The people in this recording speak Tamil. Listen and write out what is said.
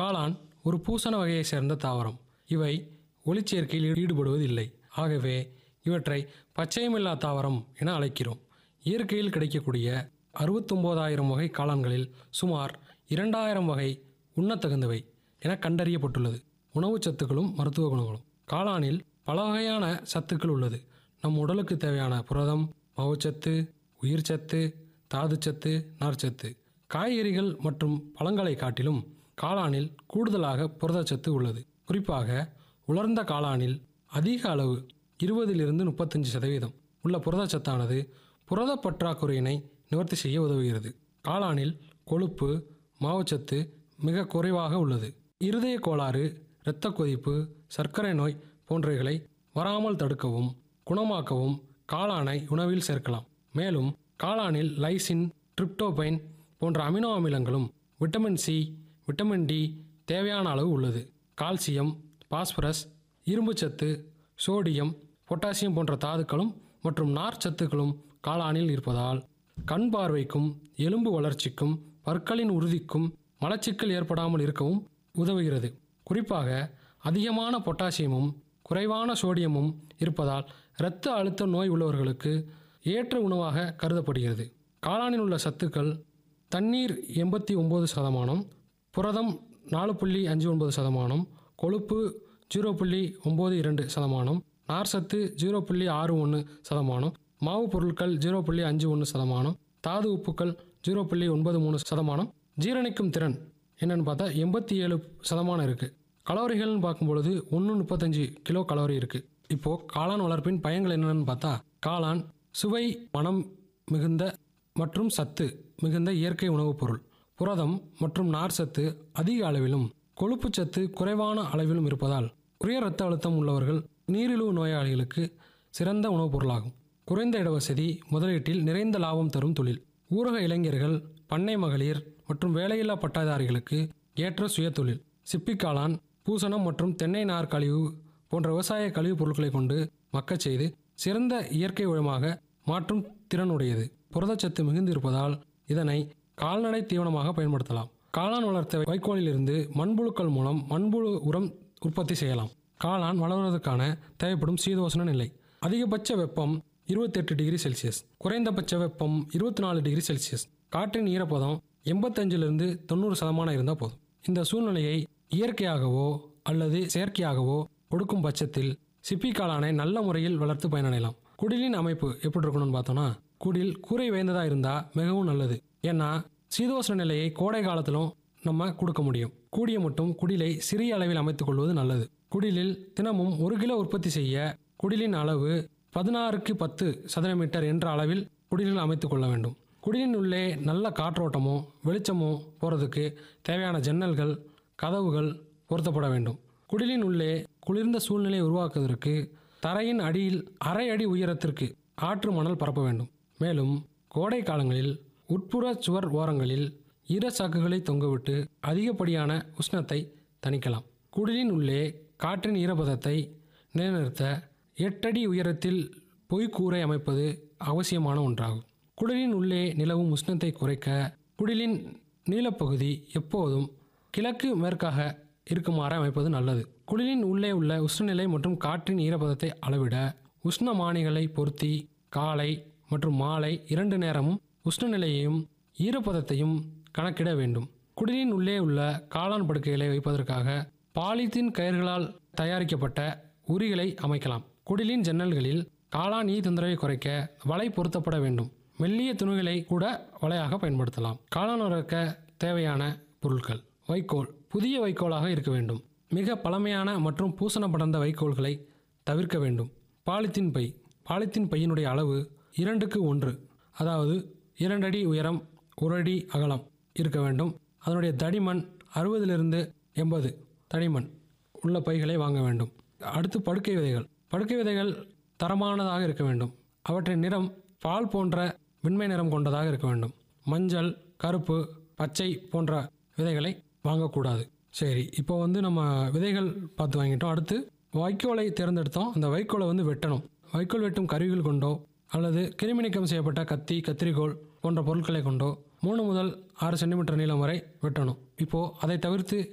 காளான் ஒரு பூசண வகையை சேர்ந்த தாவரம் இவை ஒளிச்சேர்க்கையில் ஈடுபடுவதில்லை ஆகவே இவற்றை பச்சையமில்லா தாவரம் என அழைக்கிறோம் இயற்கையில் கிடைக்கக்கூடிய அறுபத்தொம்போதாயிரம் வகை காளான்களில் சுமார் இரண்டாயிரம் வகை உண்ணத்தகுந்தவை என கண்டறியப்பட்டுள்ளது உணவுச் சத்துக்களும் மருத்துவ குணங்களும் காளானில் பல வகையான சத்துக்கள் உள்ளது நம் உடலுக்கு தேவையான புரதம் மாவுச்சத்து உயிர்ச்சத்து தாதுச்சத்து நார்ச்சத்து காய்கறிகள் மற்றும் பழங்களை காட்டிலும் காளானில் கூடுதலாக புரதச்சத்து உள்ளது குறிப்பாக உலர்ந்த காளானில் அதிக அளவு இருபதிலிருந்து முப்பத்தஞ்சு சதவீதம் உள்ள புரதச்சத்தானது புரத பற்றாக்குறையினை நிவர்த்தி செய்ய உதவுகிறது காளானில் கொழுப்பு மாவுச்சத்து மிக குறைவாக உள்ளது இருதய கோளாறு இரத்த கொதிப்பு சர்க்கரை நோய் போன்றவைகளை வராமல் தடுக்கவும் குணமாக்கவும் காளானை உணவில் சேர்க்கலாம் மேலும் காளானில் லைசின் ட்ரிப்டோபைன் போன்ற அமினோ அமிலங்களும் விட்டமின் சி விட்டமின் டி தேவையான அளவு உள்ளது கால்சியம் பாஸ்பரஸ் இரும்புச்சத்து சோடியம் பொட்டாசியம் போன்ற தாதுக்களும் மற்றும் நார்ச்சத்துக்களும் காளானில் இருப்பதால் கண் பார்வைக்கும் எலும்பு வளர்ச்சிக்கும் பற்களின் உறுதிக்கும் மலச்சிக்கல் ஏற்படாமல் இருக்கவும் உதவுகிறது குறிப்பாக அதிகமான பொட்டாசியமும் குறைவான சோடியமும் இருப்பதால் இரத்த அழுத்த நோய் உள்ளவர்களுக்கு ஏற்ற உணவாக கருதப்படுகிறது காளானில் உள்ள சத்துக்கள் தண்ணீர் எண்பத்தி ஒம்பது சதமானம் புரதம் நாலு புள்ளி அஞ்சு ஒன்பது சதமானம் கொழுப்பு ஜீரோ புள்ளி ஒம்பது இரண்டு சதமானம் நார்சத்து ஜீரோ புள்ளி ஆறு ஒன்று சதமானம் மாவு பொருட்கள் ஜீரோ புள்ளி அஞ்சு ஒன்று சதமானம் தாது உப்புக்கள் ஜீரோ புள்ளி ஒன்பது மூணு சதமானம் ஜீரணிக்கும் திறன் என்னன்னு பார்த்தா எண்பத்தி ஏழு சதமானம் இருக்குது கலோரிகள்னு பார்க்கும்பொழுது ஒன்று முப்பத்தஞ்சு கிலோ கலோரி இருக்குது இப்போது காளான் வளர்ப்பின் பயன்கள் என்னென்னு பார்த்தா காளான் சுவை மனம் மிகுந்த மற்றும் சத்து மிகுந்த இயற்கை உணவுப் பொருள் புரதம் மற்றும் நார் சத்து அதிக அளவிலும் கொழுப்புச்சத்து குறைவான அளவிலும் இருப்பதால் உயர் இரத்த அழுத்தம் உள்ளவர்கள் நீரிழிவு நோயாளிகளுக்கு சிறந்த உணவுப் பொருளாகும் குறைந்த இடவசதி முதலீட்டில் நிறைந்த லாபம் தரும் தொழில் ஊரக இளைஞர்கள் பண்ணை மகளிர் மற்றும் வேலையில்லா பட்டதாரிகளுக்கு ஏற்ற சுயதொழில் சிப்பிக்காளான் பூசணம் மற்றும் தென்னை நார் கழிவு போன்ற விவசாய கழிவுப் பொருட்களை கொண்டு மக்கச் செய்து சிறந்த இயற்கை உரமாக மாற்றும் திறனுடையது புரதச்சத்து மிகுந்திருப்பதால் இதனை கால்நடை தீவனமாக பயன்படுத்தலாம் காளான் வளர்த்த வைக்கோலிலிருந்து மண்புழுக்கள் மூலம் மண்புழு உரம் உற்பத்தி செய்யலாம் காளான் வளர்வதற்கான தேவைப்படும் சீதோசன நிலை அதிகபட்ச வெப்பம் இருபத்தெட்டு டிகிரி செல்சியஸ் குறைந்தபட்ச வெப்பம் இருபத்தி நாலு டிகிரி செல்சியஸ் காற்றின் ஈரப்பதம் எண்பத்தஞ்சிலிருந்து தொண்ணூறு சதமானம் இருந்தால் போதும் இந்த சூழ்நிலையை இயற்கையாகவோ அல்லது செயற்கையாகவோ கொடுக்கும் பட்சத்தில் சிப்பி காளானை நல்ல முறையில் வளர்த்து பயனடையலாம் குடிலின் அமைப்பு எப்படி இருக்கணும்னு பார்த்தோம்னா குடில் கூரை வேந்ததாக இருந்தால் மிகவும் நல்லது ஏன்னா சீதோஷ்ண நிலையை கோடை காலத்திலும் நம்ம கொடுக்க முடியும் கூடிய மட்டும் குடிலை சிறிய அளவில் அமைத்துக் கொள்வது நல்லது குடிலில் தினமும் ஒரு கிலோ உற்பத்தி செய்ய குடிலின் அளவு பதினாறுக்கு பத்து சதுர மீட்டர் என்ற அளவில் குடிலில் அமைத்துக் கொள்ள வேண்டும் குடிலின் உள்ளே நல்ல காற்றோட்டமோ வெளிச்சமோ போகிறதுக்கு தேவையான ஜன்னல்கள் கதவுகள் பொருத்தப்பட வேண்டும் குடிலின் உள்ளே குளிர்ந்த சூழ்நிலையை உருவாக்குவதற்கு தரையின் அடியில் அரை அடி உயரத்திற்கு ஆற்று மணல் பரப்ப வேண்டும் மேலும் கோடை காலங்களில் உட்புற சுவர் ஓரங்களில் ஈர சாக்குகளை தொங்கவிட்டு அதிகப்படியான உஷ்ணத்தை தணிக்கலாம் குடிலின் உள்ளே காற்றின் ஈரப்பதத்தை நிலைநிறுத்த எட்டடி உயரத்தில் பொய்க்கூரை அமைப்பது அவசியமான ஒன்றாகும் குடிலின் உள்ளே நிலவும் உஷ்ணத்தை குறைக்க குடிலின் நீளப்பகுதி எப்போதும் கிழக்கு மேற்காக இருக்குமாறு அமைப்பது நல்லது குடிலின் உள்ளே உள்ள உஷ்ணநிலை மற்றும் காற்றின் ஈரப்பதத்தை அளவிட உஷ்ணமானிகளை பொருத்தி காலை மற்றும் மாலை இரண்டு நேரமும் உஷ்ணநிலையையும் ஈரப்பதத்தையும் கணக்கிட வேண்டும் குடிலின் உள்ளே உள்ள காளான் படுக்கைகளை வைப்பதற்காக பாலித்தீன் கயிர்களால் தயாரிக்கப்பட்ட உரிகளை அமைக்கலாம் குடிலின் ஜன்னல்களில் காளான் ஈ தொந்தரவை குறைக்க வலை பொருத்தப்பட வேண்டும் மெல்லிய துணிகளை கூட வலையாக பயன்படுத்தலாம் காளான் வளர்க்க தேவையான பொருட்கள் வைக்கோல் புதிய வைக்கோலாக இருக்க வேண்டும் மிக பழமையான மற்றும் பூசண படர்ந்த வைக்கோல்களை தவிர்க்க வேண்டும் பாலித்தீன் பை பாலித்தீன் பையினுடைய அளவு இரண்டுக்கு ஒன்று அதாவது இரண்டு அடி உயரம் ஒரு அடி அகலம் இருக்க வேண்டும் அதனுடைய தடிமன் அறுபதிலிருந்து எண்பது தடிமன் உள்ள பைகளை வாங்க வேண்டும் அடுத்து படுக்கை விதைகள் படுக்கை விதைகள் தரமானதாக இருக்க வேண்டும் அவற்றின் நிறம் பால் போன்ற வெண்மை நிறம் கொண்டதாக இருக்க வேண்டும் மஞ்சள் கருப்பு பச்சை போன்ற விதைகளை வாங்கக்கூடாது சரி இப்போ வந்து நம்ம விதைகள் பார்த்து வாங்கிட்டோம் அடுத்து வைக்கோலை தேர்ந்தெடுத்தோம் அந்த வைக்கோலை வந்து வெட்டணும் வைக்கோல் வெட்டும் கருவிகள் கொண்டோ அல்லது கிருமி நீக்கம் செய்யப்பட்ட கத்தி கத்திரிக்கோல் போன்ற பொருட்களை கொண்டோ மூணு முதல் ஆறு சென்டிமீட்டர் நீளம் வரை வெட்டணும் இப்போது அதை தவிர்த்து